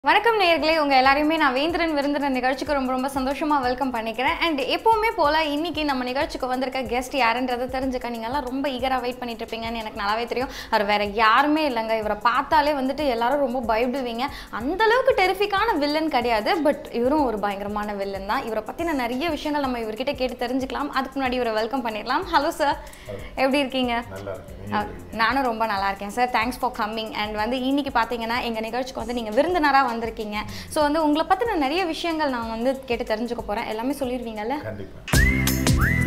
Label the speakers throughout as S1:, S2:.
S1: வணக்கம் நேயர்களே உங்க எல்லாரையுமே நான் வேந்திரன் விருந்தினர் நிகழ்ச்சிக்கு ரொம்ப ரொம்ப சந்தோஷமா வெல்கம் பண்ணிக்கிறேன் அண்ட் எப்பவுமே போல இன்னைக்கு நம்ம நிகழ்ச்சிக்கு வந்திருக்க கெஸ்ட் யாருன்றதை தெரிஞ்சுக்க நீங்க எல்லாம் ரொம்ப ஈகரா வெயிட் பண்ணிட்டு இருப்பீங்கன்னு எனக்கு நல்லாவே தெரியும் அவர் வேற யாருமே இல்லைங்க இவரை பார்த்தாலே வந்துட்டு எல்லாரும் ரொம்ப பயப்படுவீங்க அந்த அளவுக்கு டெரிஃபிக்கான வில்லன் கிடையாது பட் இவரும் ஒரு பயங்கரமான வில்லன் தான் இவரை பத்தின நிறைய விஷயங்கள் நம்ம இவர்கிட்ட கேட்டு தெரிஞ்சுக்கலாம் அதுக்கு முன்னாடி இவரை வெல்கம் பண்ணிடலாம் ஹலோ சார் எப்படி இருக்கீங்க
S2: நல்லா இருக்கு
S1: அஹ், நானும் ரொம்ப நல்லா இருக்கேன் sir thanks for coming and வந்து இன்னைக்கு பார்த்தீங்கன்னா எங்கள் நிகழ்ச்சிக்கு வந்து நீங்கள் விருந்தினராக வந்திருக்கீங்க ஸோ வந்து உங்களை பற்றின நிறைய விஷயங்கள் நான் வந்து கேட்டு தெரிஞ்சுக்க போகிறேன் எல்லாமே சொல்லிடுவீங்கல்ல
S2: கண்டிப்பா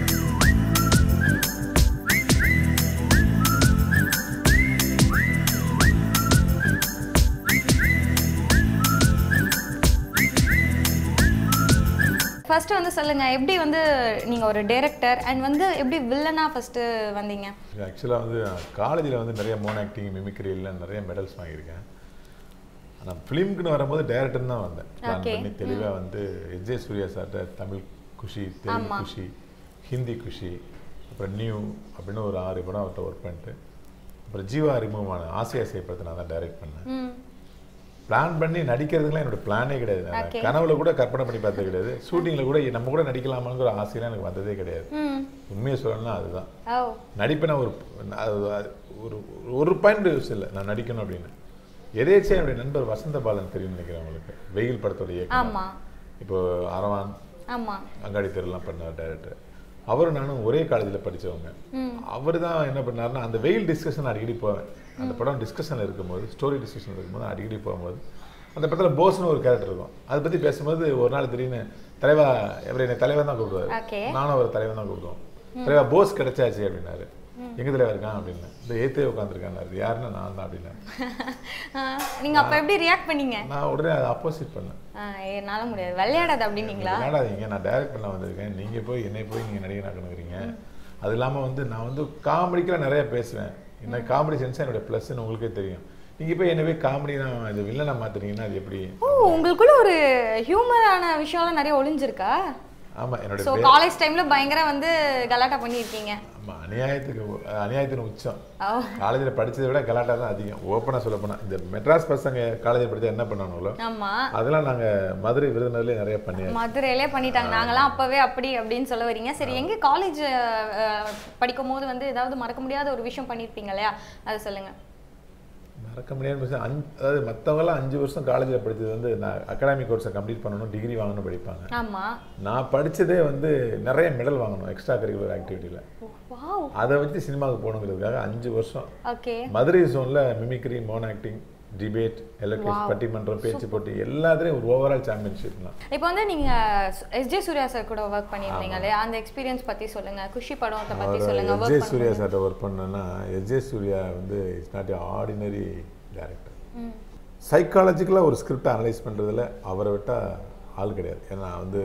S1: ஃபர்ஸ்ட் வந்து சொல்லுங்க எப்படி வந்து நீங்கள் ஒரு டைரக்டர் அண்ட் வந்து எப்படி வில்லனாக ஃபர்ஸ்ட் வந்தீங்க
S2: ஆக்சுவலாக வந்து காலேஜில் வந்து நிறைய மோன் ஆக்டிங் மிமிக்ரியில் நிறைய மெடல்ஸ் வாங்கியிருக்கேன் ஆனால் ஃபிலிம்க்குன்னு வரும்போது டேரக்டர் தான் வந்தேன் பிளான்
S1: Okay.
S2: பண்ணி தெளிவாக வந்து எஸ் ஜே சூர்யா சார்ட்ட தமிழ் குஷி தெலுங்கு
S1: ஆமா.
S2: குஷி ஹிந்தி குஷி அப்புறம் நியூ அப்படின்னு ஒரு ஆறு படம் அவர்கிட்ட ஒர்க் பண்ணிட்டு அப்புறம் ஜீவா அறிமுகமான ஆசையா செய்யப்படத்தை நான் தான் டைரக்ட் பண்ணேன்
S1: ம்
S2: பிளான் பண்ணி நடிக்கிறதுக்குலாம் என்னோட பிளானே கிடையாது நான்
S1: Okay.
S2: கனவுல கூட கற்பனை பண்ணி பார்த்தது கிடையாது ஷூட்டிங்கில் கூட நம்ம கூட நடிக்கலாமாங்கிற ஆசையெல்லாம் எனக்கு வந்ததே கிடையாது
S1: ம்
S2: உண்மையை சொல்லணும்னா அதுதான்
S1: ஓ
S2: நடிப்பேன் ஒரு அது- அது ஒரு ஒரு பாயிண்ட் யூஸ் இல்லை நான் நடிக்கணும் அப்படின்னு எதேச்சியா என்னுடைய நண்பர் வசந்த பாலன் தெரியும் நினைக்கிறேன் உங்களுக்கு வெயில் படத்தோட இயக்கம்
S1: ஆமாம்
S2: இப்போ அரவான்
S1: ஆமாம்
S2: அங்காடி தெருலாம் பண்ண டைரக்டர் அவரும் நானும் ஒரே காலேஜில் படிச்சவங்க
S1: ம்
S2: அவர் தான் என்ன பண்ணாருன்னா அந்த வெயில் டிஸ்கஷன் அடிக்கடி போவேன் அந்த படம் டிஸ்கஷன் இருக்கும்போது ஸ்டோரி டிஸ்கஷன் இருக்கும்போது அடிக்கடி போகும்போது அந்த படத்தில் போஸ்னு ஒரு கேரக்டர் இருக்கும் அதை பற்றி பேசும்போது ஒரு நாள் திடீர்னு தலைவா இவர் என்னை தலைவன் தான் கூப்பிடுவார்
S1: ஓகே
S2: நானும் அவர் தலைவன் தான் கூப்பிடுவோம் தலைவா போஸ் கிடைச்சாச்சு அப்படின்னாரு எங்க தலைவா இருக்கான் அப்படின்னு இந்த ஏத்தே உட்காந்துருக்காரு யாருன்னா நான் தான் அப்படின்னாரு
S1: நீங்கள் அப்போ எப்படி ரியாக்ட் பண்ணீங்க
S2: நான் உடனே அதை அப்போசிட் பண்ணேன்
S1: ஆ, என்னால முடியாது விளையாடாது அப்படின்னீங்களா
S2: விளையாடாதீங்க நான் டைரக்ட் பண்ண வந்திருக்கேன் நீங்க போய் என்னை போய் நீங்க நடிகனாக்கணுங்கிறீங்க அது இல்லாம வந்து நான் வந்து காமெடிக்கெல்லாம் நிறைய பேசுவேன் என்ன காமெடி சென்ஸ் என்னோட ப்ளஸ்ன்னு உங்களுக்கே தெரியும் நீங்க போய் என்ன போய் காமெடி நான் இது வில்லனா மாத்துறீங்கன்னா அது எப்படி
S1: ஓ உங்களுக்குள்ள ஒரு ஹியூமரான விஷயம்லாம் நிறைய ஒளிஞ்சிருக்கா
S2: ஆமா என்னோட
S1: ஸோ காலேஜ் டைம்ல பயங்கர வந்து கலாட்டா பண்ணியிருக்கீங்க
S2: ஆமா அநியாயத்துக்கு அநியாயத்தின் உச்சம்
S1: ஓ
S2: காலேஜில் படிச்சதை விட கலாட்டா தான் அதிகம் ஓப்பனாக சொல்ல போனா இந்த மெட்ராஸ் பசங்க காலேஜில் படிச்சா என்ன பண்ணானுங்களோ
S1: ஆமா
S2: அதெல்லாம் நாங்க மதுரை விருதுநர்லேயே நிறைய பண்ணியாச்சு
S1: மதுரையிலே பண்ணிட்டாங்க நாங்களாம் அப்பவே அப்படி அப்படின்னு சொல்ல வரீங்க சரி எங்க காலேஜ் படிக்கும் போது வந்து ஏதாவது மறக்க முடியாத ஒரு விஷயம் பண்ணியிருப்பீங்க இல்லையா அது சொல்லுங்க
S2: மறக்க முடியாத விஷயம் அஞ்சு அதாவது மற்றவங்களாம் அஞ்சு வருஷம் காலேஜில் படிச்சது வந்து நான் அகாடமிக் கோர்ஸை கம்ப்ளீட் பண்ணணும் டிகிரி வாங்கணும் படிப்பாங்க
S1: ஆமா
S2: நான் படிச்சதே வந்து நிறைய மெடல் வாங்கணும் எக்ஸ்ட்ரா கரிக்குலர் ஆக்டிவிட்டியில்
S1: வாவ்
S2: அதை வச்சு சினிமாவுக்கு போகணுங்கிறதுக்காக அஞ்சு வருஷம்
S1: ஓகே
S2: மதுரை ஜோனில் மிமிக்ரி மோன் ஆக்டிங் டிபேட் எலக்ட்ரிக் பட்டிமன்றம் பேச்சு போட்டி எல்லாத்துலேயும் ஒரு ஓவரால் சாம்பியன்ஷிப் தான்
S1: இப்போ வந்து நீங்க எஸ்ஜே சூர்யா சார் கூட ஒர்க் பண்ணியிருந்தீங்க இல்லையா அந்த எக்ஸ்பீரியன்ஸ் பத்தி சொல்லுங்க குஷி படத்தை பத்தி சொல்லுங்க
S2: எஸ்ஜே
S1: ஒர்க்
S2: சூர்யா சார்ட்ட ஒர்க் பண்ணேன்னா எஸ்ஜே சூர்யா வந்து it's not a ordinary director
S1: hmm
S2: சைக்காலஜிக்கலாக ஒரு ஸ்கிரிப்டை அனலைஸ் பண்ணுறதுல அவரை விட்டால் ஆள் கிடையாது ஏன்னா வந்து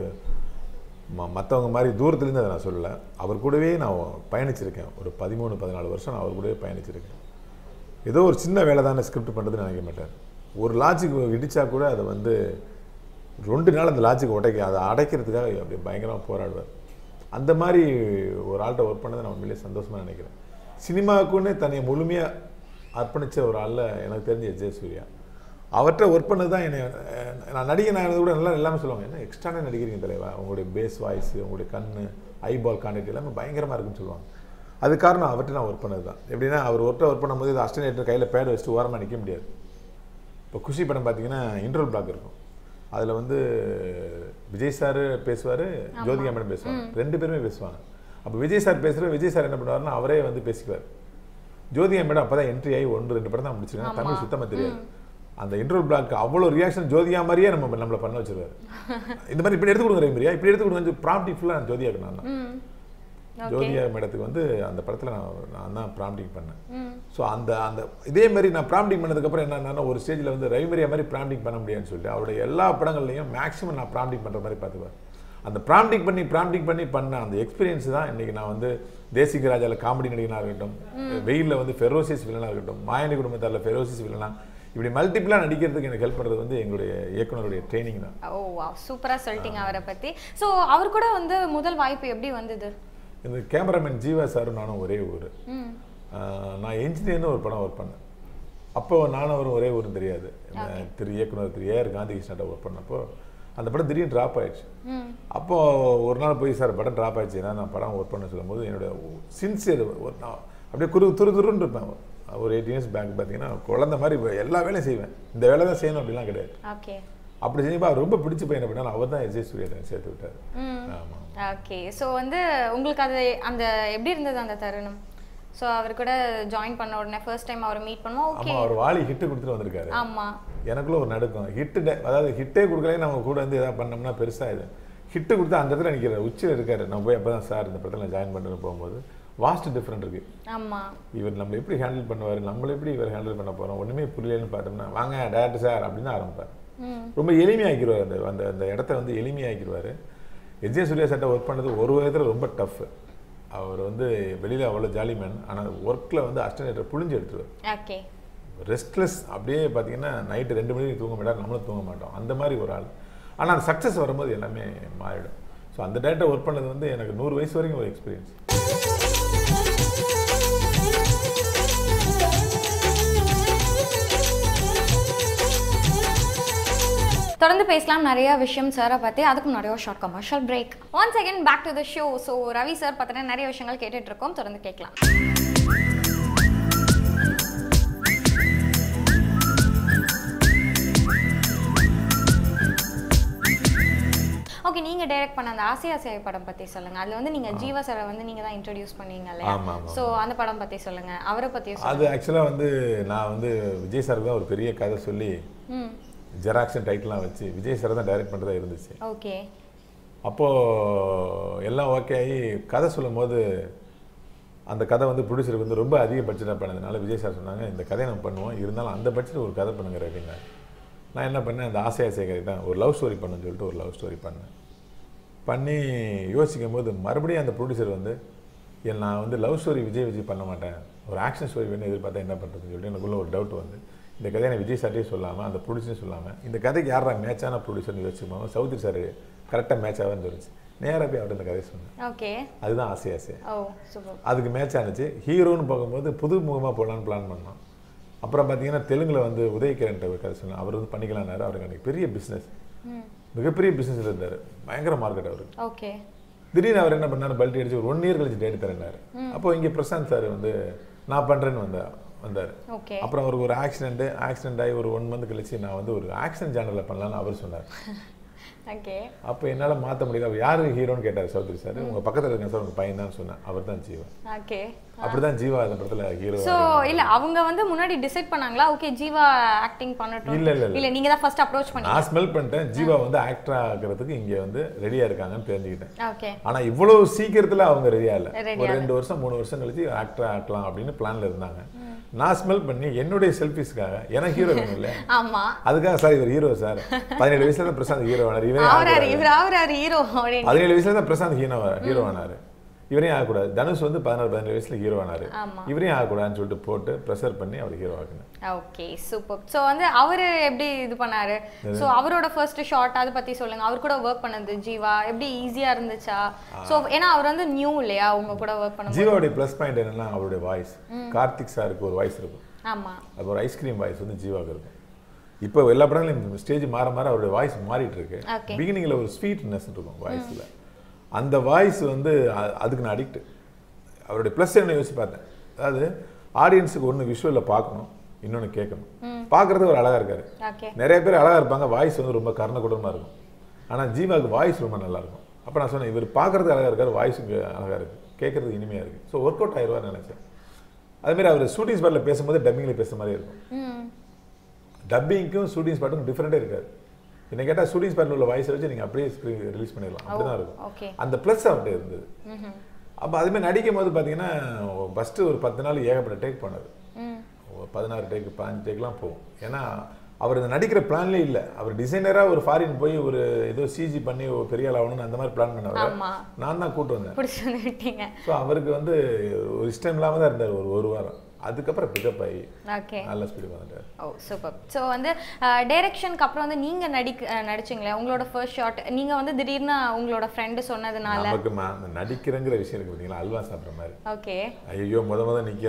S2: ம மற்றவங்க மாதிரி தூரத்துலேருந்து அதை நான் சொல்லலை அவர் கூடவே நான் பயணிச்சிருக்கேன் ஒரு பதிமூணு பதினாலு வருஷம் நான் அவர் கூடவே பயணிச்சிருக்கேன் ஏதோ ஒரு சின்ன வேலை தானே ஸ்கிரிப்ட் பண்ணுறதுன்னு நினைக்க மாட்டார் ஒரு லாஜிக் இடித்தா கூட அதை வந்து ரெண்டு நாள் அந்த லாஜிக் உடைக்க அதை அடைக்கிறதுக்காக அப்படி பயங்கரமாக போராடுவார் அந்த மாதிரி ஒரு ஆள்கிட்ட ஒர்க் பண்ணதை நான் உண்மையிலேயே சந்தோஷமாக நினைக்கிறேன் சினிமாவுக்குன்னு தன்னை முழுமையாக அர்ப்பணித்த ஒரு ஆளில் எனக்கு தெரிஞ்ச ஜெய சூர்யா அவர்கிட்ட ஒர்க் பண்ணது தான் என்னை அஹ், நான் நடிகை நான் கூட நல்லா எல்லாமே சொல்லுவாங்க என்ன எக்ஸ்ட்ரானே நடிக்கிறீங்க தலைவா உங்களுடைய பேஸ் வாய்ஸ் உங்களுடைய கண் ஐபால் கான்டெக்ட் எல்லாமே பயங்கரமாக இருக்குன்னு சொல்லுவாங்க அது காரணம் அவர்கிட்ட நான் ஒர்க் பண்ணது தான் எப்படின்னா அவர் ஒர்க்கில் ஒர்க் பண்ணும்போது இது அஸ்டனேட்டர் கையில் பேட் வச்சுட்டு ஓரமாக நிற்க முடியாது இப்போ குஷி படம் பார்த்தீங்கன்னா இன்ட்ரோல் பிளாக் இருக்கும் அதில் வந்து விஜய் சார் பேசுவார் ஜோதிகா மேடம் பேசுவாங்க ரெண்டு பேருமே பேசுவாங்க அப்போ விஜய் சார் பேசுகிற விஜய் சார் என்ன பண்ணுவாருன்னா அவரே வந்து பேசிக்குவார் ஜோதிகா மேடம் அப்போ தான் என்ட்ரி ஆகி ஒன்று ரெண்டு படம் தான் முடிச்சிருக்காங்க தமிழ் சுத்தமாக தெரியாது அந்த இன்ட்ரோல் பிளாக் அவ்வளோ ரியாக்ஷன் ஜோதிகா மாதிரியே நம்ம நம்மளை பண்ண வச்சிருவாரு இந்த மாதிரி இப்படி எடுத்து கொடுங்க ரவிமரியா இப்படி எடுத்து கொடுங்க ப்ராம்ப்டி ஃபுல்லாக ஜோதியாக்கு நான் தான்
S1: ம்
S2: ஜோதியா மேடத்துக்கு வந்து அந்த படத்தில் நான் நான் தான் ப்ராம்டிங் பண்ணேன்
S1: ம்
S2: ஸோ அந்த அந்த இதே மாதிரி நான் ப்ராம்டிங் பண்ணதுக்கப்புறம் என்னன்னா ஒரு ஸ்டேஜில் வந்து ரவிமரியா மாதிரி ப்ராம்டிங் பண்ண முடியாதுன்னு சொல்லிட்டு அவருடைய எல்லா படங்கள்லையும் மேக்ஸிமம் நான் ப்ராம்டிங் பண்ணுற மாதிரி பார்த்துக்குவேன் அந்த ப்ராம்டிங் பண்ணி ப்ராம்டிங் பண்ணி பண்ண அந்த எக்ஸ்பீரியன்ஸ் தான் இன்னைக்கு நான் வந்து தேசிக ராஜாவில் காமெடி நடிகனாக இருக்கட்டும் வெயிலில் வந்து ஃபெரோசிஸ் வில்லனாக இருக்கட்டும் மாயனி குடும்பத்தாரில் ஃபெரோசிஸ் வில்லனா இப்படி மல்டிபிளாக நடிக்கிறதுக்கு எனக்கு ஹெல்ப் பண்ணுறது வந்து எங்களுடைய இயக்குனருடைய ட்ரைனிங் தான்
S1: ஓ வா சூப்பரா சொல்லிட்டீங்க அவரை பத்தி ஸோ அவர் கூட வந்து முதல் வாய்ப்பு எப்படி வந்தது
S2: இந்த கேமராமேன் ஜீவா சாரும் நானும் ஒரே ஊர்
S1: ம்
S2: நான் என்ஜினியர்னு ஒரு படம் ஒர்க் பண்ணேன் அப்போ நானும் அவரும் ஒரே ஊரும் தெரியாது இந்த திரு இயக்குனர் திரு ஏஆர் காந்திகிருஷ்ணாட்ட ஒர்க் பண்ணப்போ அந்த படம் திடீர்னு ட்ராப் ஆயிடுச்சு
S1: ம்
S2: அப்போ ஒரு நாள் போய் சார் படம் ட்ராப் ஆயிடுச்சு ஏன்னா நான் படம் ஒர்க் பண்ண சொல்லும்போது என்னோட சின்சியர் அப்படியே குரு துரு துருன்னு இருப்பேன் ஒரு எயிட் இயர்ஸ் பேக் பார்த்தீங்கன்னா குழந்த மாதிரி எல்லா வேலையும் செய்வேன் இந்த வேலை தான் செய்யணும் அப்படிலாம் கிடையாது
S1: ஓகே
S2: அப்படி செஞ்சப்போ அவர் ரொம்ப பிடிச்ச பையன் அப்படின்னா அவர் தான் விஜய் சூர்யா சேர்த்து விட்டார்
S1: ம்
S2: ஆமாம்
S1: ஓகே ஸோ வந்து உங்களுக்கு அது அந்த எப்படி இருந்தது அந்த தருணம் ஸோ அவர் கூட ஜாயின் பண்ண உடனே ஃபர்ஸ்ட் டைம் அவரை மீட் பண்ணுவோம் ஓகே
S2: ஆமாம் அவர் வாலி ஹிட்டு கொடுத்துட்டு வந்திருக்காரு
S1: ஆமா
S2: எனக்குள்ள ஒரு நடுக்கம் ஹிட்டு அதாவது ஹிட்டே கொடுக்கல நம்ம கூட வந்து எதாவது பண்ணோம்னா பெருசாக இது ஹிட்டு கொடுத்தா அந்த இடத்துல நிற்கிற உச்சியில் இருக்காரு நான் போய் அப்போ தான் சார் இந்த படத்தில் நான் ஜாயின் பண்ணுறது போகும்போது வாஸ்ட் டிஃப்ரெண்ட் இருக்குது
S1: ஆமா
S2: இவர் நம்மளை எப்படி ஹேண்டில் பண்ணுவார் நம்மளை எப்படி இவர் ஹேண்டில் பண்ண போகிறோம் ஒன்றுமே புரியலன்னு பார்த்தோம்னா வாங்க டேரக்டர் சார் அப்படின்னு ஆரம்பிப்பார்
S1: ம்
S2: ரொம்ப எளிமையாக்கிடுவார் அந்த அந்த அந்த இடத்த வந்து எளிமையாக்கிடுவார் எஜே சூர்யா சட்டை ஒர்க் பண்ணது ஒரு விதத்தில் ரொம்ப டஃப் அவர் வந்து வெளியில் அவ்வளோ ஜாலி மேன் ஆனால் ஒர்க்கில் வந்து அஸ்டனேட்டர் புழிஞ்சு எடுத்துருவார்
S1: ஓகே
S2: ரெஸ்ட்லெஸ் அப்படியே பார்த்தீங்கன்னா நைட்டு ரெண்டு மணிக்கு தூங்க மாட்டார் நம்மளும் தூங்க மாட்டோம் அந்த மாதிரி ஒரு ஆள் ஆனால் அந்த சக்ஸஸ் வரும்போது எல்லாமே மாறிடும் ஸோ அந்த டேட்டை ஒர்க் பண்ணது வந்து எனக்கு நூறு வயசு வரைக்கும் ஒரு எக்ஸ்பீரியன்ஸ்
S1: தொடர்ந்து பேசலாம் நிறைய விஷயம் சாரை பற்றி அதுக்கு முன்னாடி ஒரு short commercial break once again back to the show so Ravi sir பற்றின நிறைய விஷயங்கள் கேட்டுட்டு இருக்கோம் தொடர்ந்து கேட்கலாம் ஓகே நீங்க டைரக்ட் பண்ண அந்த ஆசை ஆசை படம் பத்தி சொல்லுங்க அதுல வந்து நீங்க ஜீவா சாரை வந்து நீங்க தான் இன்ட்ரோடியூஸ் பண்ணீங்க இல்லையா
S2: ஆமா, ஆமா,
S1: சோ அந்த படம் பத்தி சொல்லுங்க அவரை பத்தி சொல்லுங்க
S2: அது ஆக்சுவலாக வந்து நான் வந்து விஜய் சாருக்கு தான் ஒரு பெரிய கதை சொல்லி
S1: ம்
S2: ஜெராக்ஷன் டைட்டிலாம் வச்சு விஜய் சார் தான் டைரக்ட் பண்ணுறதா இருந்துச்சு
S1: ஓகே
S2: அப்போது எல்லாம் ஓகே ஆகி கதை சொல்லும்போது அந்த கதை வந்து ப்ரொடியூசருக்கு வந்து ரொம்ப அதிக பட்ஜெட்டாக பண்ணதுனால விஜய் சார் சொன்னாங்க இந்த கதையை நம்ம பண்ணுவோம் இருந்தாலும் அந்த பட்ஜெட் ஒரு கதை பண்ணுங்க அப்படின்னா நான் என்ன பண்ணேன் அந்த ஆசை ஆசை கதை தான் ஒரு லவ் ஸ்டோரி பண்ணுன்னு சொல்லிட்டு ஒரு லவ் ஸ்டோரி பண்ணேன் பண்ணி யோசிக்கும் போது மறுபடியும் அந்த ப்ரொடியூசர் வந்து என் நான் வந்து லவ் ஸ்டோரி விஜய் விஜய் பண்ண மாட்டேன் ஒரு ஆக்ஷன் ஸ்டோரி வேணும் எதிர்பார்த்தா என்ன பண்ணுறதுன்னு சொல்லிட்டு எனக்குள்ள ஒரு டவுட் வந்து இந்த கதையை நான் விஜய் சார்ட்டே சொல்லாமல் அந்த ப்ரொடியூசரும் சொல்லாமல் இந்த கதைக்கு யாரா மேட்சான ப்ரொடியூசர்னு யோசிச்சுக்கோங்க சௌத்ரி சார் கரெக்டாக மேட்ச் ஆகுன்னு சொல்லிச்சு நேராக போய் அவர்கிட்ட இந்த கதையை சொன்னேன்
S1: ஓகே
S2: அதுதான் ஆசை ஆசை
S1: ஓ சூப்பர்
S2: அதுக்கு மேட்ச் ஆனுச்சு ஹீரோன்னு பார்க்கும்போது புது முகமாக போடலான்னு பிளான் பண்ணோம் அப்புறம் பார்த்தீங்கன்னா தெலுங்கில் வந்து உதயகிரன்ட்ட ஒரு கதை சொன்னேன் அவர் வந்து பண்ணிக்கலாம்னாரு அவருக்கு அன்றைக்கி பெரிய பிஸ்னஸ்
S1: ம்
S2: மிகப்பெரிய பிஸ்னஸ் இருந்தார் பயங்கர மார்க்கெட் அவருக்கு
S1: ஓகே
S2: திடீர்னு அவர் என்ன பண்ணாரு பல்ட்டி அடிச்சு ஒரு ஒன் இயர் கழிச்சு டேட் தரேன்னாரு அப்போ இங்கே பிரசாந்த் சார் வந்து நான் பண்ணுறேன்னு வந்தா வந்தார்
S1: ஓகே
S2: அப்புறம் அவருக்கு ஒரு ஆக்சிடென்ட் ஆக்சிடென்ட் ஆகி ஒரு ஒன் மந்த் கழிச்சு நான் வந்து ஒரு ஆக்ஷன் சேனலில் பண்ணலான்னு அவர் சொன்னார்
S1: ஓகே
S2: அப்போ என்னால் மாற்ற முடியல அவர் யார் ஹீரோன்னு கேட்டார் சௌத்ரி சார் உங்கள் பக்கத்தில் இருக்க சார் உங்கள் பையன் தான் சொன்னேன் அவர் தான் ஜீவா
S1: ஓகே
S2: அப்படி தான் ஜீவா அந்த படத்தில் ஹீரோ
S1: சோ இல்ல அவங்க வந்து முன்னாடி டிசைட் பண்ணாங்களா ஓகே ஜீவா ஆக்டிங் பண்ணட்டும்
S2: இல்ல, இல்ல, இல்ல.
S1: இல்ல நீங்க தான் ஃபர்ஸ்ட் அப்ரோச் பண்ணி
S2: நான் ஸ்மெல் பண்ணிட்டேன் ஜீவா வந்து ஆக்டர் ஆகிறதுக்கு இங்கே வந்து ரெடியாக இருக்காங்கன்னு தெரிஞ்சுக்கிட்டேன்
S1: ஓகே
S2: ஆனால் இவ்வளவு சீக்கிரத்தில் அவங்க ரெடியா இல்லை
S1: Ready
S2: ஒரு ரெண்டு வருஷம் மூணு வருஷம் கழிச்சு ஆக்டர் ஆக்கலாம் அப்படின்னு பிளான்ல இருந்தாங்க நான் ஸ்மெல் பண்ணி என்னுடைய செல்ஃபிஸ்க்காக எனக்கு ஹீரோ வேணும் இல்லை
S1: ஆமா
S2: அதுக்காக சார் இவர் ஹீரோ சார் பதினேழு வயசுல தான் பிரசாந்த் ஹீரோ ஆனார் இவரே
S1: அவராரு
S2: ஆகக்கூடாது.
S1: இவர் அவராரு ஹீரோ அப்படின்னு
S2: பதினேழு வயசுல தான் பிரசாந்த் ஹீரோ ஹீரோ ஆனாரு இவரையும் ஆகக்கூடாது தனுஷ் வந்து பதினாறு பதினேழு வயசுல ஹீரோ ஆனாரு
S1: ஆமா.
S2: இவரையும் ஆகக்கூடாதுன்னு சொல்லிட்டு போட்டு ப்ரெஷர் பண்ணி அவர் ஹீரோ ஆக்குனேன்
S1: ஓகே சூப்பர் சோ வந்து அவரு எப்படி இது பண்ணாரு சோ அவரோட ஃபர்ஸ்ட் ஷாட் அதை பத்தி சொல்லுங்க அவர் கூட ஒர்க் பண்ணது ஜீவா எப்படி ஈஸியா இருந்துச்சா சோ ஏன்னா அவர் வந்து நியூ இல்லையா உங்க கூட ஒர்க் பண்ணும்
S2: ஜீவாவுடைய ப்ளஸ் பாயிண்ட் என்னன்னா அவருடைய வாய்ஸ் கார்த்திக் சாருக்கு ஒரு வாய்ஸ் இருக்கும்
S1: ஆமா
S2: அது ஒரு ஐஸ்கிரீம் வாய்ஸ் வந்து ஜீவாவுக்கு இருக்கும் இப்போ எல்லா படங்களையும் ஸ்டேஜ் மாற மாற அவருடைய வாய்ஸ் மாறிட்டு இருக்கு
S1: Okay.
S2: பிகினிங்ல ஒரு ஸ்வீட்னஸ் இருக்கும் வாய்ஸ்ல அந்த வாய்ஸ் வந்து அ- அதுக்கு நான் அடிக்ட் அவருடைய ப்ளஸ் என்ன யோசிச்சு பார்த்தேன் அதாவது ஆடியன்ஸுக்கு ஒன்று விஷுவலில் பார்க்கணும் இன்னொன்று கேட்கணும் பார்க்கறது ஒரு அழகா இருக்காரு
S1: ஓகே
S2: நிறைய பேர் அழகா இருப்பாங்க வாய்ஸ் வந்து ரொம்ப கர்ணகுடமாக இருக்கும் ஆனால் ஜீவாவுக்கு வாய்ஸ் ரொம்ப நல்லா இருக்கும் அப்போ நான் சொன்னேன் இவர் பார்க்கறது அழகா இருக்காரு வாய்ஸுக்கு அழகா இருக்கு கேட்கறது இனிமையா இருக்கு ஸோ ஒர்க் அவுட் ஆயிடுவார்னு நினைச்சேன் அதேமாரி அவர் ஷூட்டிங் ஸ்பாட்டில் பேசும்போது டப்பிங்கில் பேசுற மாதிரி இருக்கும்
S1: ம்
S2: டப்பிங்க்கும் ஷூட்டிங் ஸ்பாட்டுக்கும் டிஃப்ரெண்டே இருக்காது என்ன கேட்டால் ஷூட்டிங் ஸ்பாட்டில் உள்ள வாய்ஸை வச்சு நீங்கள் அப்படியே ஸ்க்ரீன் ரிலீஸ் பண்ணிடலாம் அப்படி தான் இருக்கும்
S1: ஓகே
S2: அந்த ப்ளஸ் அவர்கிட்ட இருந்தது
S1: ம்ஹும்.
S2: அப்போ அதுமாதிரி நடிக்கும் போது பார்த்தீங்கன்னா ஃபஸ்ட்டு ஒரு பத்து நாள் ஏகப்பட்ட டேக் பண்ணார்
S1: ம்
S2: ஒரு பதினாறு டேக்கு பதினஞ்சு டேக்லாம் போகும் ஏன்னா அவர் இந்த நடிக்கிற பிளான்லேயே இல்லை அவர் டிசைனராக ஒரு ஃபாரின் போய் ஒரு ஏதோ சிஜி பண்ணி ஒரு பெரிய ஆள் ஆகணும்னு அந்த மாதிரி பிளான் பண்ணவர்
S1: ஆமா
S2: நான் தான் கூட்டு வந்தேன்
S1: பிடிச்சி வந்து விட்டீங்க
S2: ஸோ அவருக்கு வந்து ஒரு இஷ்டம் இல்லாமல் தான் இருந்தார் ஒரு ஒரு வாரம் அதுக்கப்புறம் பிக்கப் ஆகி
S1: ஓகே
S2: நல்ல ஸ்பீடு வந்துட்டார்
S1: ஓ சூப்பர் ஸோ வந்து டைரக்ஷனுக்கு அப்புறம் வந்து நீங்க நடிக்க அஹ், நடிச்சீங்களே உங்களோட ஃபர்ஸ்ட் ஷாட் நீங்க வந்து திடீர்னு உங்களோட ஃப்ரெண்டு சொன்னதுனால
S2: நமக்கு ம- அந்த நடிக்கிறங்கிற விஷயம் இருக்கு பார்த்தீங்களா அல்வா சாப்பிட்ற மாதிரி
S1: ஓகே
S2: ஐயோ முத முத நிற்கிறோம்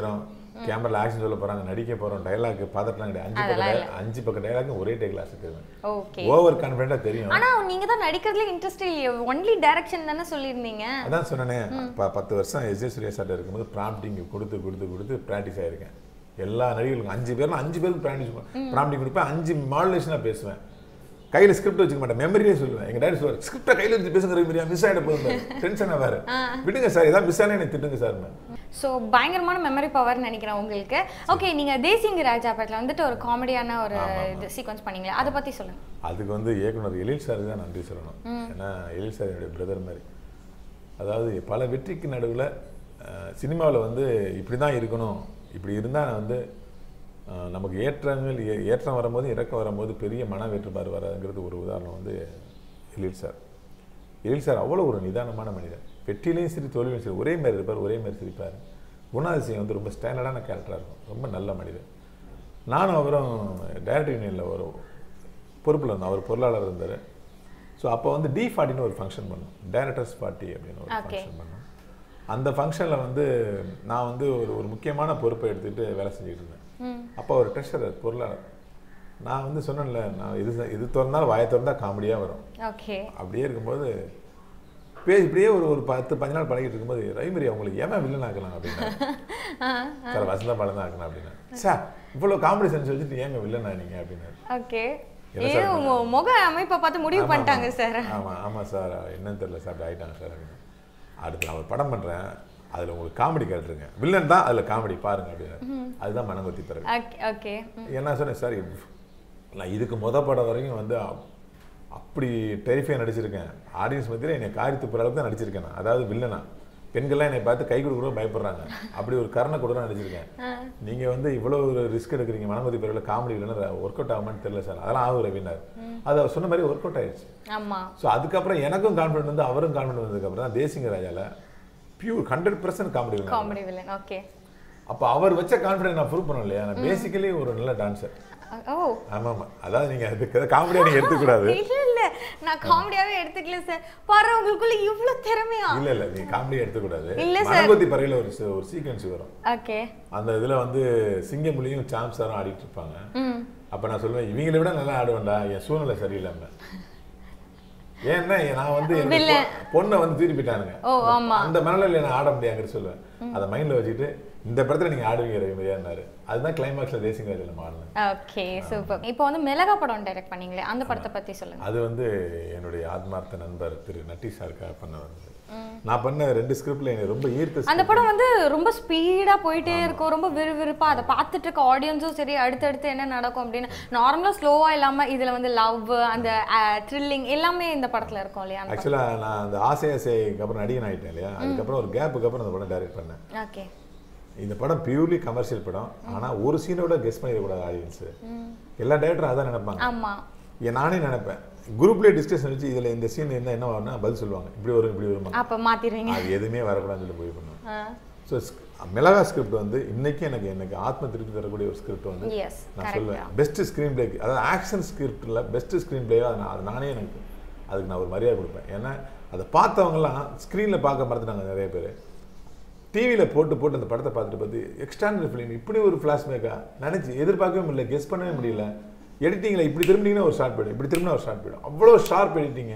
S2: கேமரால ஆக்ஷன் சொல்ல போறாங்க நடிக்க போறோம் டைலாக் பார்த்துட்டுலாம் கிடையாது அஞ்சு பக்கம் dialogue- அஞ்சு பக்கம் டைலாக் ஒரே டேக்ல அசைச்சிருவேன்
S1: ஓகே
S2: ஓவர் கான்ஃபிடென்ட்டா தெரியும்
S1: ஆனா நீங்க தான் நடிக்கிறதுல இன்ட்ரெஸ்ட் இல்லையே ஒன்லி டைரக்ஷன் தானே சொல்லியிருந்தீங்க
S2: அதான் சொன்னேனே ப- பத்து வருஷம் எஸ் எஸ் சூர்யா சார்ட்ட இருக்கும்போது ப்ராம்ப்டிங் கொடுத்து கொடுத்து கொடுத்து ப்ராக்டிஸ் ஆயிருக்கேன் எல்லா நடிகர்களுக்கும் அஞ்சு பேர்ல அஞ்சு பேருக்கு ப்ராக்டிஸ் ப்ராம்ப்டிங் கொடுப்பேன் அஞ்சு மாடுலேஷனாக பேசுவேன் கையில் ஸ்கிரிப்ட் வச்சுக்க மாட்டேன் மெமரியே சொல்லுவேன் எங்க டேரக்டர் சொல்லுவார் ஸ்கிரிப்டை கையில் வச்சு பேசுங்கிற மாதிரியா மிஸ் ஆகிட போகுது டென்ஷனாக வேறு விடுங்க சார் ஏதாவது மிஸ் ஆனால் எனக்கு திட்டுங்க சார்
S1: ஸோ பயங்கரமான மெமரி பவர்னு நினைக்கிறேன் உங்களுக்கு ஓகே நீங்க தேசிங்க ராஜா படத்துல வந்துட்டு ஒரு காமெடியான ஒரு இது சீக்வன்ஸ் பண்ணீங்களே அதை பத்தி சொல்லுங்க
S2: அதுக்கு வந்து இயக்குனர் எழில் சார் தான் நன்றி சொல்லணும் ஏன்னா எழில் சார் என்னுடைய பிரதர் மாதிரி அதாவது பல வெற்றிக்கு நடுவில் சினிமாவில் வந்து இப்படி தான் இருக்கணும் இப்படி இருந்தால் வந்து அஹ், நமக்கு ஏற்றங்கள் ஏ- ஏற்றம் வரும்போது இறக்கம் வரும்போது பெரிய மன வேற்றுப்பாடு வராதுங்கிறது ஒரு உதாரணம் வந்து எழில் சார் எழில் சார் அவ்வளோ ஒரு நிதானமான மனிதர் வெற்றிலையும் சரி தோல்வியும் சரி ஒரே மாதிரி இருப்பார் ஒரே மாதிரி சிரிப்பார் குணாதிசயம் வந்து ரொம்ப ஸ்டாண்டர்டான கேரக்டராக இருக்கும் ரொம்ப நல்ல மனிதர் நானும் அவரும் டைரக்டர் யூனியனில் ஒரு பொறுப்பில் இருந்தோம் அவர் பொருளாளர் இருந்தார் ஸோ அப்போ வந்து டி ஃபார்ட்டின்னு ஒரு ஃபங்க்ஷன் பண்ணோம் டைரக்டர்ஸ் பார்ட்டி அப்படின்னு ஒரு
S1: Okay.
S2: ஃபங்க்ஷன் பண்ணோம் அந்த ஃபங்க்ஷனில் வந்து நான் வந்து ஒரு ஒரு முக்கியமான பொறுப்பை எடுத்துக்கிட்டு வேலை செஞ்சுட்டு இருந்தேன்
S1: ம்
S2: அப்போ ஒரு ட்ரெஷரர் பொருளாளர் நான் வந்து சொன்னேன்ல நான் இது இது திறந்தாலும் வாயை திறந்தா காமெடியாக வரும்
S1: ஓகே
S2: அப்படியே இருக்கும்போது பே இப்படியே ஒரு ஒரு பத்து பதினஞ்சு நாள் பழகிட்டு இருக்கும்போது ரவிமரி அவங்களுக்கு ஏன் வில்லன் ஆக்கலாம் அப்படின்னா சார் வசந்தா படம் தான் ஆக்கணும் அப்படின்னா சார் இவ்வளோ காமெடி சென்ஸ் வச்சுட்டு ஏங்க வில்லன் ஆனீங்க அப்படின்னாரு
S1: ஓகே
S2: என்ன
S1: ஏதோ
S2: சார்
S1: உங்க முக அமைப்பை பார்த்து முடிவு
S2: ஆமா,
S1: பண்ணிட்டாங்க
S2: ஆமா.
S1: சார்
S2: ஆமா ஆமா சார் என்னன்னு தெரியல சார் அப்படி ஆயிட்டாங்க சார் அப்படின்னு அடுத்து நான் ஒரு படம் பண்றேன் அதுல உங்களுக்கு காமெடி கேட்டுருங்க வில்லன் தான் அதுல காமெடி பாருங்க அப்படின்னு அதுதான் மனங்கொத்தி பிறகு
S1: ஓகே ஓகே
S2: என்ன சொன்னேன் சார் இவ்- நான் இதுக்கு முத படம் வரைக்கும் வந்து அப்- அப்படி டெரிஃபை நடிச்சிருக்கேன் ஆடியன்ஸ் மத்தியில் என்னை காரி துப்புற அளவுக்கு தான் நடிச்சிருக்கேன் நான் அதாவது வில்லனா பெண்கள்லாம் என்னை பார்த்து கை கொடுக்குற பயப்படுறாங்க அப்படி ஒரு கருணை கூட நடிச்சிருக்கேன் நீங்க வந்து இவ்வளவு ஒரு ரிஸ்க் எடுக்கிறீங்க மனமதி பிறகு காமெடி இல்லைன்னா ஒர்க் அவுட் ஆகுமான்னு தெரியல சார் அதெல்லாம் ஆகும் ரவினார் அது அவர் சொன்ன மாதிரி ஒர்க் அவுட் ஆயிடுச்சு
S1: ஆமா
S2: ஸோ அதுக்கப்புறம் எனக்கும் கான்ஃபிடென்ட் வந்து அவரும் கான்ஃபிடென்ட் வந்ததுக்கப்புறம் தான் தேசிங்க ராஜால pure hundred percent comedy
S1: comedy villain okay
S2: அப்போ அவர் வச்ச கான்ஃபிடென்ட் நான் ப்ரூவ் பண்ண இல்லையா நான் பேசிக்கலி ஒரு நல்ல டான்சர்
S1: ஓ
S2: ஆமா ஆமா அதாவது நீங்க அதுக்கு காமெடியா நீங்க எடுத்துக்கூடாது
S1: இல்ல இல்ல நான் காமெடியாவே எடுத்துக்கல சார் பாரு உங்களுக்குள்ள இவ்ளோ திறமையா
S2: இல்ல இல்ல நீங்க காமெடியா எடுத்துக்கூடாது
S1: இல்ல sir.
S2: மனகோத்தி பறையில ஒரு சி- ஒரு சீக்வன்ஸ் வரும்
S1: ஓகே
S2: அந்த இதுல வந்து சிங்கமொழியும் சாம் சாரும் ஆடிட்டு இருப்பாங்க
S1: ம்
S2: அப்ப நான் சொல்லுவேன் இவங்களை விட நல்லா ஆடுவேன்டா என் சூழ்நிலை சரியில்லாம ஏன்னா நான் வந்து என்னோட
S1: வில்ல.
S2: பொ- பொண்ணை வந்து திருப்பிட்டானுங்க
S1: ஓ ஆமா
S2: அந்த மனநிலையில நான் ஆட முடியாதுன்னு சொல்லுவேன் அதை மைண்ட்ல வச்சுட்டு இந்த படத்துல நீங்க ஆடுவீங்க ரவிமரியான்னாரு அதுதான் கிளைமாக்ஸ்ல தேசிங் ராஜில் நம்ம ஆடினேன்
S1: ஓகே சூப்பர் இப்போ வந்து மிளகா படம் டைரக்ட் பண்ணீங்களே அந்த படத்தை பத்தி சொல்லுங்க
S2: அது வந்து என்னுடைய ஆத்மார்த்த நண்பர் திரு நட்டி சாருக்காக பண்ண வந்து நான் பண்ண ரெண்டு ஸ்கிரிப்ட்ல என்னை ரொம்ப ஈர்த்த
S1: அந்த படம் வந்து ரொம்ப ஸ்பீடா போயிட்டே இருக்கும் ரொம்ப விறுவிறுப்பா அதை பார்த்துட்டு இருக்க ஆடியன்ஸும் சரி அடுத்தடுத்து என்ன நடக்கும் அப்படின்னு நார்மலா ஸ்லோவா இல்லாம இதுல வந்து லவ் அந்த த்ரில்லிங் எல்லாமே இந்த படத்துல இருக்கும் இல்லையா
S2: ஆக்சுவலா நான் அந்த ஆசை ஆசைக்கு அப்புறம் நடிகன் ஆயிட்டேன் இல்லையா அதுக்கப்புறம் ஒரு கேப்புக்கு அப்புறம் அந்த படம் டைரக்ட் பண்ணேன்
S1: ஓகே
S2: இந்த படம் பியூர்லி கமர்ஷியல் படம் ஆனா ஒரு சீனோட கெஸ் பண்ணிடக்கூடாது ஆடியன்ஸ் எல்லா டேரக்டரும் அதான் நினைப்பாங்க
S1: ஆமா
S2: ஏன் நானே நினைப்பேன் குரூப்லேயே டிஸ்கஷன் வச்சு இதுல இந்த சீன் என்ன என்ன வரும்னா பதில் சொல்லுவாங்க இப்படி வரும் இப்படி வருமா
S1: அப்ப மாத்திடுவீங்க
S2: அது எதுவுமே வரக்கூடாதுன்னு சொல்லி முடிவு பண்ணுவேன்
S1: ஆ
S2: ஸோ மிளகா ஸ்கிரிப்ட் வந்து இன்னைக்கு எனக்கு எனக்கு ஆத்ம திருப்தி தரக்கூடிய ஒரு ஸ்கிரிப்ட் வந்து
S1: எஸ்
S2: நான்
S1: கரெக்ட்
S2: சொல்லுவேன் பெஸ்ட் ஸ்க்ரீன் பிளேக்கு அதாவது ஆக்ஷன் ஸ்கிரிப்டில் பெஸ்ட் ஸ்க்ரீன் பிளேயோ அது நான் அது நானே எனக்கு அதுக்கு நான் ஒரு மரியாதை கொடுப்பேன் ஏன்னா அதை பார்த்தவங்கலாம் ஸ்க்ரீனில் பார்க்க மறந்துட்டாங்க நிறைய பேர் டிவியில் போட்டு போட்டு அந்த படத்தை பார்த்துட்டு பார்த்து எக்ஸ்டாண்டர்ட் ஃபிலிம் இப்படி ஒரு ஃப்ளாஷ்பேக்கா நினச்சி எதிர்பார்க்கவே முடியல கெஸ் பண்ணவே முடியல எடிட்டிங்கில் இப்படி திரும்பினீங்கன்னா ஒரு ஷார்ட் போயிடும் இப்படி திரும்பினா ஒரு ஷார்ட் போயிடும் அவ்வளோ ஷார்ப் எடிட்டிங்கு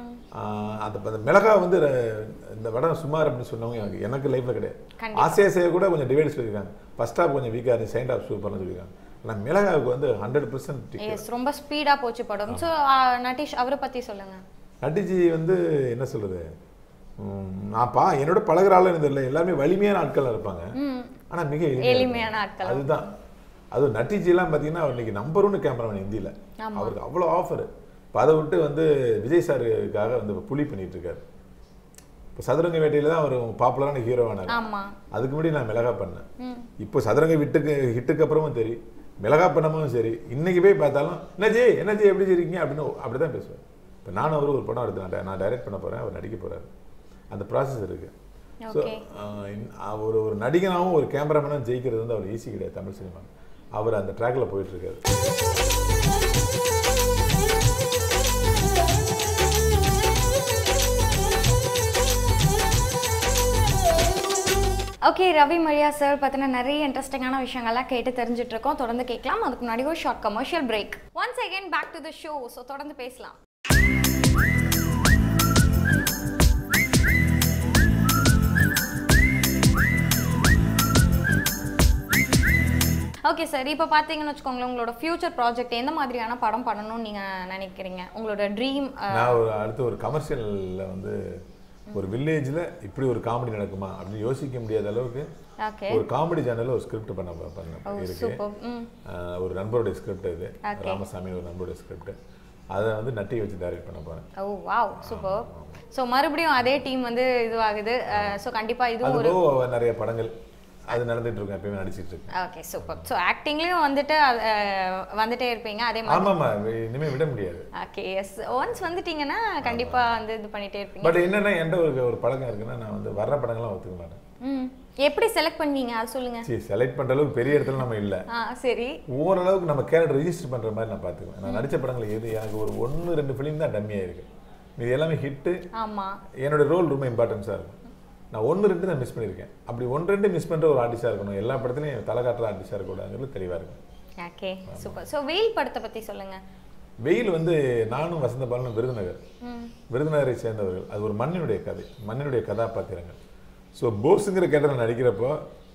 S2: அந்த அந்த மிளகா வந்து ர- இந்த படம் சுமார் அப்படின்னு சொன்னவங்க எனக்கு எனக்கு லைஃப்பில் கிடையாது
S1: கண்டிப்பா.
S2: ஆசை ஆசையை கூட கொஞ்சம் டிவைட் சொல்லியிருக்காங்க ஃபர்ஸ்ட் ஹாஃப் கொஞ்சம் வீக்காக இருந்துச்சு செகண்ட் ஹாஃப் சூப்பர்னு சொல்லியிருக்காங்க ஆனால் மிளகாவுக்கு வந்து ஹண்ட்ரட் பர்சன்ட்
S1: எஸ் ரொம்ப ஸ்பீடா போச்சு படம் ஸோ நட்டீஷ் அவரை பத்தி சொல்லுங்க
S2: நட்டிஜி வந்து என்ன சொல்றது உம், நான் பா என்னோட பழகுற ஆளும் எனக்கு தெரியல எல்லாருமே வலிமையான ஆட்கள் இருப்பாங்க
S1: ம்
S2: ஆனா மிக எளிமையா
S1: எளிமையான ஆட்கள்
S2: இருப்பாங்க. அதுதான் அது நட்டிஜிலாம் பார்த்தீங்கன்னா அவர் இன்னைக்கு நம்பர் ஒன்று கேமராமேன் இந்தியில
S1: ஆமா.
S2: அவருக்கு அவ்வளோ ஆஃபர் இப்போ அதை விட்டு வந்து விஜய் சாருக்காக வந்து இப்ப புலி பண்ணிட்டு இருக்காரு இப்போ சதுரங்க வேட்டையில தான் அவர் பாப்புலரான ஹீரோவானார்
S1: ஆமா
S2: அதுக்கு முன்னாடி நான் மிளகா பண்ணேன்
S1: ம்
S2: இப்போ சதுரங்க விட்டுக்கு ஹிட்டுக்கு அப்புறமும் சரி மிளகா பண்ணமும் சரி இன்னைக்கு போய் பார்த்தாலும் என்னஜி என்னஜி எப்படி இருக்கீங்க அப்படின்னு அப்படிதான் பேசுவார் இப்போ நானும் அவரும் ஒரு படம் எடுத்து நான் di- நான் டைரக்ட் பண்ண போறேன் அவர் நடிக்க போறாரு அந்த ப்ராசஸ் இருக்கு ஸோ
S1: ஓகே
S2: ஒரு ஒரு நடிகனாகவும் ஒரு கேமராமேனும் ஜெயிக்கிறது வந்து அவர் ஈஸி கிடையாது தமிழ் சினிமா அவர் அந்த ட்ராக்ல போயிட்டு இருக்காரு
S1: ஓகே ரவி மரியா சார் பற்றின நிறைய இன்ட்ரெஸ்டிங்கான விஷயங்கள்லாம் கேட்டு தெரிஞ்சுட்டு இருக்கோம் தொடர்ந்து கேட்கலாம் அதுக்கு முன்னாடி ஒரு short commercial break once again back to the show so தொடர்ந்து பேசலாம் ஓகே சார் இப்போ பார்த்தீங்கன்னு வச்சுக்கோங்களேன் உங்களோட ஃபியூச்சர் ப்ராஜெக்ட் எந்த மாதிரியான படம் பண்ணணும்னு நீங்கள் நினைக்கிறீங்க உங்களோட ட்ரீம்
S2: நான் ஒரு அடுத்து ஒரு கமர்ஷியலில் வந்து ஒரு வில்லேஜில் இப்படி ஒரு காமெடி நடக்குமா அப்படின்னு யோசிக்க முடியாத அளவுக்கு
S1: ஓகே
S2: ஒரு காமெடி சேனலில் ஒரு ஸ்கிரிப்ட் பண்ண பண்ண
S1: ஓ
S2: இருக்கு
S1: சூப்பர் ம்
S2: ஆஹ் ஒரு நண்பருடைய ஸ்கிரிப்ட் இது
S1: Okay.
S2: ராமசாமி ஒரு நண்பருடைய ஸ்கிரிப்ட் அதை வந்து நட்டி வச்சு டைரக்ட் பண்ண போறேன்
S1: ஓ வாவ் சூப்பர் ஸோ மறுபடியும் அதே டீம் வந்து இதுவாகுது ஸோ கண்டிப்பாக இதுவும்
S2: அது
S1: ஒரு
S2: போக நிறைய படங்கள் அது நடந்துட்டு இருக்கும் எப்பயுமே நடிச்சிட்டு இருக்கேன்
S1: ஓகே சூப்பர் ஸோ ஆக்டிங்லேயும் வந்துட்டு அஹ், வந்துட்டே இருப்பீங்க அதே மாதிரி
S2: ஆமாமா இனிமே விட முடியாது
S1: ஓகே எஸ் ஒன்ஸ் வந்துட்டீங்கன்னா கண்டிப்பாக வந்து இது பண்ணிட்டே இருப்பீங்க
S2: பட் என்னன்னா என்கிட்ட ஒரு ஒரு பழக்கம் இருக்குன்னா நான் வந்து வர்ற படங்கள்லாம் ஒத்துக்க மாட்டேன்
S1: ம் எப்படி செலக்ட் பண்ணீங்க அது சொல்லுங்க
S2: சரி செலக்ட் பண்ற அளவுக்கு பெரிய இடத்துல நம்ம இல்ல
S1: ஆ சரி
S2: ஓரளவுக்கு நம்ம கேரக்டர் ரெஜிஸ்டர் பண்ற மாதிரி நான் பார்த்துக்குவேன் நான் நடிச்ச படங்கள் எது எனக்கு ஒரு ஒன்று ரெண்டு ஃபிலிம் தான் டம்மியாக இருக்கு இது எல்லாமே ஹிட்டு
S1: ஆமா
S2: என்னோட ரோல் ரொம்ப இம்பார்ட்டன்ஸாக இருக்கும் நான் ஒன்று ரெண்டு தான் மிஸ் பண்ணியிருக்கேன் அப்படி ஒன்று ரெண்டு மிஸ் பண்ணுற ஒரு ஆர்டிஸ்டாக இருக்கணும் எல்லா படத்துலையும் தலை காட்டுற ஆர்டிஸ்டாக இருக்கக்கூடாதுங்கிறது தெளிவாக இருக்கும்
S1: ஓகே சூப்பர் ஸோ வெயில் படத்தை பத்தி சொல்லுங்க
S2: வெயில் வந்து நானும் வசந்த பாலனும் விருதுநகர்
S1: ம்
S2: விருதுநகரை சேர்ந்தவர்கள் அது ஒரு மண்ணினுடைய கதை மண்ணினுடைய கதாபாத்திரங்கள் ஸோ போஸுங்கிற கேரக்டர் நடிக்கிறப்போ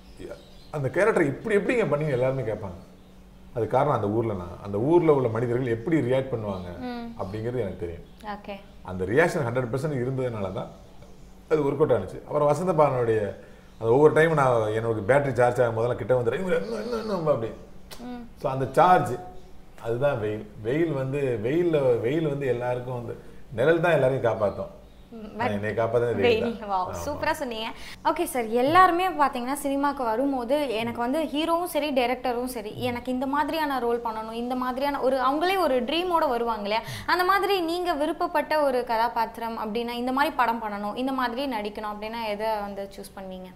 S2: அந்த கேரக்டர் இப்படி எப்படிங்க பண்ணீங்க எல்லாருமே கேட்பாங்க அது காரணம் அந்த ஊரில் நான் அந்த ஊரில் உள்ள மனிதர்கள் எப்படி ரியாக்ட் பண்ணுவாங்க அப்படிங்கிறது எனக்கு தெரியும்
S1: ஓகே
S2: அந்த ரியாக்ஷன் ஹண்ட்ரட் பர்சன்ட் இருந்ததுனால தான் அது ஒர்க் அவுட் ஆனிச்சு அப்புறம் வசந்த பாலனுடைய அந்த ஒவ்வொரு டைம் நான் என்னோட பேட்டரி சார்ஜ் ஆகும் போதெல்லாம் கிட்ட வந்துடுறேன் இவங்க இன்னும் இன்னும் இன்னும் அப்படி ஸோ அந்த சார்ஜ் அதுதான் வெயில் வெயில் வந்து வெயில்ல வெயில் வந்து எல்லாருக்கும் வந்து நிழல் தான் எல்லாரையும் காப்பாற்றும் என்னை காப்பாற்ற வெயில்
S1: வெயில்
S2: தான்
S1: வா சூப்பரா சொன்னீங்க ஓகே சார் எல்லாருமே பார்த்தீங்கன்னா சினிமாக்கு வரும்போது எனக்கு வந்து ஹீரோவும் சரி டைரக்டரும் சரி எனக்கு இந்த மாதிரியான ரோல் பண்ணணும் இந்த மாதிரியான ஒரு அவங்களே ஒரு ட்ரீமோட வருவாங்க இல்லையா அந்த மாதிரி நீங்க விருப்பப்பட்ட ஒரு கதாபாத்திரம் அப்படின்னா இந்த மாதிரி படம் பண்ணணும் இந்த மாதிரி நடிக்கணும் அப்படின்னா எதை வந்து சூஸ் பண்ணீங்க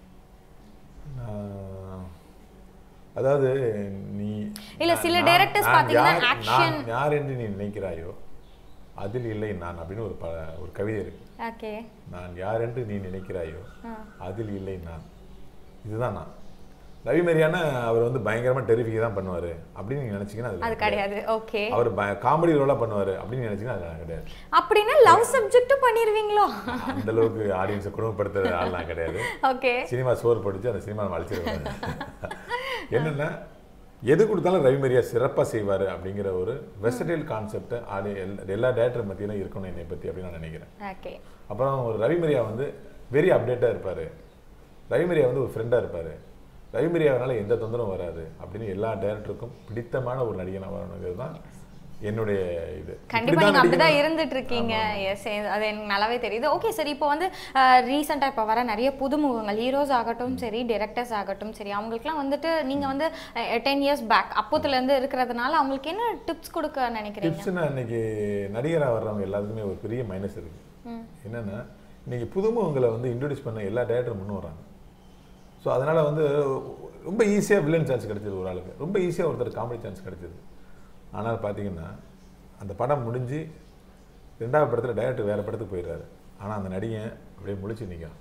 S2: நான் அதாவது நீ
S1: இல்ல,
S2: நான்-
S1: சில
S2: நான்-
S1: directors
S2: நான்
S1: பாத்தீங்கன்னா
S2: யார்-
S1: action-
S2: நான் யார் என்று நீ நினைக்கிறாயோ அதில் இல்லை நான் அப்படின்னு ஒரு ப ஒரு கவிதை இருக்கு
S1: ஓகே
S2: நான் யார் என்று நீ நினைக்கிறாயோ அதில் இல்லை நான் இதுதான் நான் ரவி மரியான அவர் வந்து பயங்கரமா டெரிஃபிக் தான் பண்ணுவாரு அப்படின்னு நீங்க நினைச்சீங்கன்னா
S1: அது
S2: அது
S1: கிடையாது ஓகே
S2: அவர் காமெடி ரோலா பண்ணுவாரு அப்படின்னு நினைச்சீங்கன்னா அது கிடையாது
S1: அப்படின்னா லவ் சப்ஜெக்ட்டும் பண்ணிடுவீங்களோ
S2: அந்த அளவுக்கு ஆடியன்ஸை குடும்பப்படுத்துற ஆள்லாம் கிடையாது
S1: ஓகே
S2: சினிமா சோறு படிச்சு அந்த சினிமா நம்ம அழிச்சிருவாங்க என்னன்னா எது கொடுத்தாலும் ரவி மரியா சிறப்பாக செய்வார் அப்படிங்கிற ஒரு வெஸ்டடைல் கான்செப்டை ஆடி எல்லா- எல்லா டேரக்டர் மத்தியிலும் இருக்கணும் என்னை பற்றி அப்படின்னு நான் நினைக்கிறேன்
S1: ஓகே
S2: அப்புறம் ஒரு ரவி மரியா வந்து வெரி அப்டேட்டாக இருப்பார் ரவி மரியா வந்து ஒரு ஃப்ரெண்டாக இருப்பார் ரவி மரியாவனால எந்த தொந்தரவும் வராது அப்படின்னு எல்லா டேரக்டருக்கும் பிடித்தமான ஒரு நடிகனாக வரணுங்கிறது தான் என்னுடைய இது
S1: கண்டிப்பா
S2: இப்படிதான்
S1: நீங்க அப்படிதான்
S2: நடிக்கணும்.
S1: இருந்துட்டு இருக்கீங்க எஸ் அது எனக்கு நல்லாவே தெரியுது ஓகே சார் இப்போ வந்து ரீசெண்டா இப்போ வர நிறைய புதுமுகங்கள் ஹீரோஸ் ஆகட்டும் சரி டிரெக்டர்ஸ் ஆகட்டும் சரி அவங்களுக்குலாம் வந்துட்டு நீங்க வந்து டென் இயர்ஸ் பேக் அப்போத்துல இருந்து இருக்கிறதுனால அவங்களுக்கு என்ன டிப்ஸ் கொடுக்க நினைக்கிறீங்க
S2: டிப்ஸ்னா இன்னைக்கு நடிகராக வர்றவங்க எல்லாத்துக்குமே ஒரு பெரிய மைனஸ் இருக்கு என்னன்னா இன்னைக்கு புதுமுகங்களை வந்து இன்ட்ரடியூஸ் பண்ண எல்லா டேரக்டரும் முன்னும் வராங்க ஸோ அதனால வந்து ரொம்ப ஈஸியாக வில்லன் சான்ஸ் கிடைச்சது ஒரு ஆளுக்கு ரொம்ப ஈஸியாக ஒருத்தர் காமெடி சான்ஸ் கிடைச்சது ஆனால் பார்த்தீங்கன்னா அந்த படம் முடிஞ்சு ரெண்டாவது படத்தில் டைரக்டர் வேறு படத்துக்கு போயிடுறாரு ஆனால் அந்த நடிகன் அப்படியே முழிச்சு நிற்கிறான்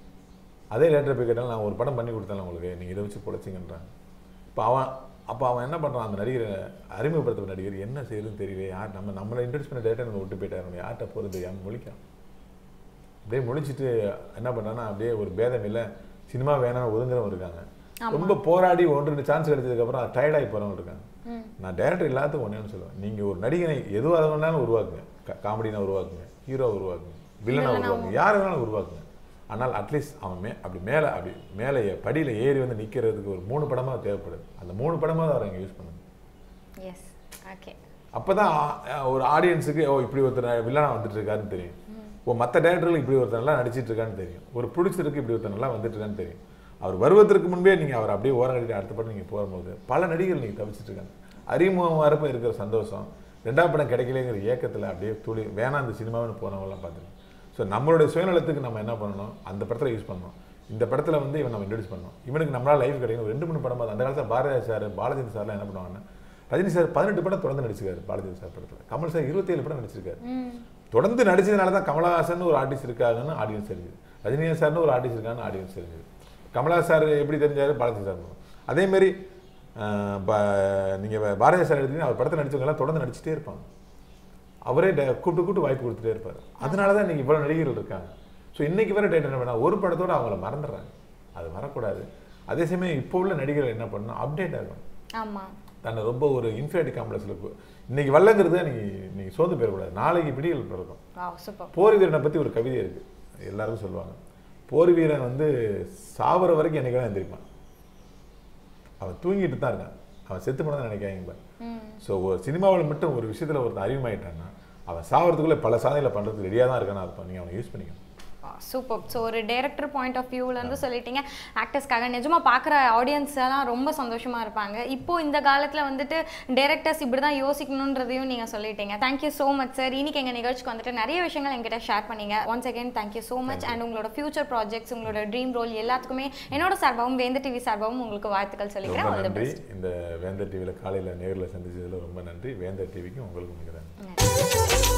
S2: அதே டேரக்டர் போய் கேட்டாலும் நான் ஒரு படம் பண்ணி கொடுத்தேன் உங்களுக்கு நீங்கள் இதை வச்சு பொழைச்சிங்கன்றான் இப்போ அவன் அப்போ அவன் என்ன பண்ணுறான் அந்த நடிகரை அறிமுகப்படுத்த நடிகர் என்ன செய்யுதுன்னு தெரியல யார் நம்ம நம்மளை இன்ட்ரடியூஸ் பண்ண டேரக்டர் நம்ம விட்டு போயிட்டாரு நம்ம யார்கிட்ட போகிறது தெரியாமல் முழிக்கான் அப்படியே முழிச்சிட்டு என்ன பண்ணுறான்னா அப்படியே ஒரு பேதம் இல்லை சினிமா வேணாம்னு ஒதுங்குறவங்க இருக்காங்க ரொம்ப போராடி ஒன்று ரெண்டு சான்ஸ் கிடைச்சதுக்கப்புறம் டயர்டாகி போகிறவங்க இருக்காங்க நான் டேரக்டர் எல்லாத்துக்கும் ஒன்றேன்னு சொல்லுவேன் நீங்கள் ஒரு நடிகனை எதுவாக வேணாலும் உருவாக்குங்க காமெடினா உருவாக்குங்க ஹீரோ உருவாக்குங்க வில்லனா உருவாக்குங்க யார் வேணாலும் உருவாக்குங்க ஆனால் அட்லீஸ்ட் அவன் மே அப்படி மேலே அப்படி மேலே படியில் ஏறி வந்து நிற்கிறதுக்கு ஒரு மூணு படமாக தேவைப்படுது அந்த மூணு படமாக அவரை இங்கே யூஸ் பண்ணுங்க
S1: எஸ் ஓகே
S2: அப்போ தான் ஒரு ஆடியன்ஸுக்கு ஓ இப்படி ஒருத்தர் வில்லனா வந்துட்டு இருக்காருன்னு தெரியும் ஓ மற்ற டேரக்டர்களுக்கு இப்படி ஒருத்தர் நல்லா நடிச்சிட்டு இருக்கான்னு தெரியும் ஒரு ப்ரொடியூசருக்கு இப்படி ஒருத்தர் நல்லா வந்துட்டு இருக்கான்னு தெரியும் அவர் வருவதற்கு முன்பே நீங்கள் அவர் அப்படியே ஓரம் கட்டிட்டு அடுத்த படம் நீங்கள் போகும்போது பல நடிகர்கள் நீங்கள் தவிச்சிட்டு இருக்காங்க அறிமுகம் வரப்போ இருக்கிற சந்தோஷம் ரெண்டாவது படம் கிடைக்கலைங்கிற ஏக்கத்தில் அப்படியே துளி வேணாம் இந்த சினிமாவுன்னு போனவங்களாம் பார்த்துருக்கேன் ஸோ நம்மளுடைய சுயநலத்துக்கு நம்ம என்ன பண்ணணும் அந்த படத்தில் யூஸ் பண்ணணும் இந்த படத்தில் வந்து இவன் நம்ம இன்ட்ரடியூஸ் பண்ணணும் இவனுக்கு நம்மளால் லைஃப் கிடைக்கும் ஒரு ரெண்டு மூணு படமாக அந்த காலத்தில் பாரதியார் சார் பாலச்சந்திர சார்லாம் என்ன பண்ணுவாங்கன்னா ரஜினி சார் பதினெட்டு படம் தொடர்ந்து நடிச்சிருக்காரு பாலச்சந்திர சார் படத்தில் கமல் சார் இருபத்தேழு படம் நடிச்சிருக்காரு தொடர்ந்து நடிச்சதுனால தான் கமலஹாசன் ஒரு ஆர்டிஸ்ட் இருக்காங்கன்னு ஆடியன்ஸ் தெரியுது ரஜினிகாந்த் சார்னு ஒரு ஆர்டிஸ்ட் இருக்கான்னு ஆடியன்ஸ் தெரியுது கமலா சார் எப்படி தெரிஞ்சாரு பாலாஜி சார் அதே மாதிரி நீங்கள் பாரதிய சார் எடுத்தீங்கன்னா அவர் படத்தை நடிச்சவங்க எல்லாம் தொடர்ந்து நடிச்சிட்டே இருப்பாங்க அவரே ட- கூப்பிட்டு கூப்பிட்டு வாய்ப்பு கொடுத்துட்டே இருப்பார் அதனால தான் இன்னைக்கு இவ்வளோ நடிகர்கள் இருக்காங்க ஸோ இன்னைக்கு வர டேட் என்ன பண்ணா ஒரு படத்தோட அவங்கள மறந்துடுறாங்க அது வரக்கூடாது அதே சமயம் இப்போ உள்ள நடிகர்கள் என்ன பண்ணணும் அப்டேட் ஆகணும்
S1: ஆமா
S2: தன்னை ரொம்ப ஒரு இன்ஃபினிட்டி காம்ப்ளெக்ஸில் இன்னைக்கு வல்லங்கிறது நீ நீங்கள் சோர்ந்து போயிடக்கூடாது நாளைக்கு விடியல் பிறக்கும்
S1: வாவ் சூப்பர்
S2: போர் வீரனை பற்றி ஒரு கவிதை இருக்கு எல்லாரும் சொல்லுவாங்க போர் வீரன் வந்து சாவர வரைக்கும் என்னைக்கு தான் எந்திரிப்பான் அவன் தூங்கிட்டு தான் இருக்கான் அவன் செத்து போனதான் நினைக்காங்க பாரு
S1: ம்
S2: ஸோ ஒரு சினிமாவில் மட்டும் ஒரு விஷயத்தில் ஒருத்தன் அறிமுகமாயிட்டான்னா அவன் சாவறதுக்குள்ளே பல சாதனைகளை பண்ணுறதுக்கு ரெடியாக தான் இருக்கான்னு அர்த்தம் நீங்கள் அவனை யூஸ் பண்ணிக்கணும்
S1: சூப்பர் ஸோ ஒரு டைரக்டர் பாயிண்ட் ஆஃப் வியூலேருந்து சொல்லிட்டீங்க ஆக்டர்ஸ்க்காக நிஜமாக பார்க்குற ஆடியன்ஸ் எல்லாம் ரொம்ப சந்தோஷமாக இருப்பாங்க இப்போ இந்த காலத்தில் வந்துட்டு டைரக்டர்ஸ் இப்படி தான் யோசிக்கணுன்றதையும் நீங்கள் சொல்லிட்டீங்க தேங்க்யூ ஸோ மச் சார் இன்னைக்கு எங்கள் நிகழ்ச்சிக்கு வந்துட்டு நிறைய விஷயங்கள் எங்கிட்ட ஷேர் பண்ணீங்க once again thank you so much and உங்களோட ஃபியூச்சர் ப்ராஜெக்ட்ஸ் உங்களோட ட்ரீம் ரோல் எல்லாத்துக்குமே என்னோட சார்பாகவும் வேந்த டிவி சார்பாகவும் உங்களுக்கு வாழ்த்துக்கள் சொல்லிக்கிறேன்
S2: ரொம்ப
S1: ஆல் தி
S2: நன்றி
S1: பெஸ்ட்
S2: இந்த வேந்தர் டிவியில் காலையில் நேரில் சந்திச்சதுல ரொம்ப நன்றி வேந்தர் டிவிக்கும் உங்களுக்கும் மிக நன்றி
S1: நன்றி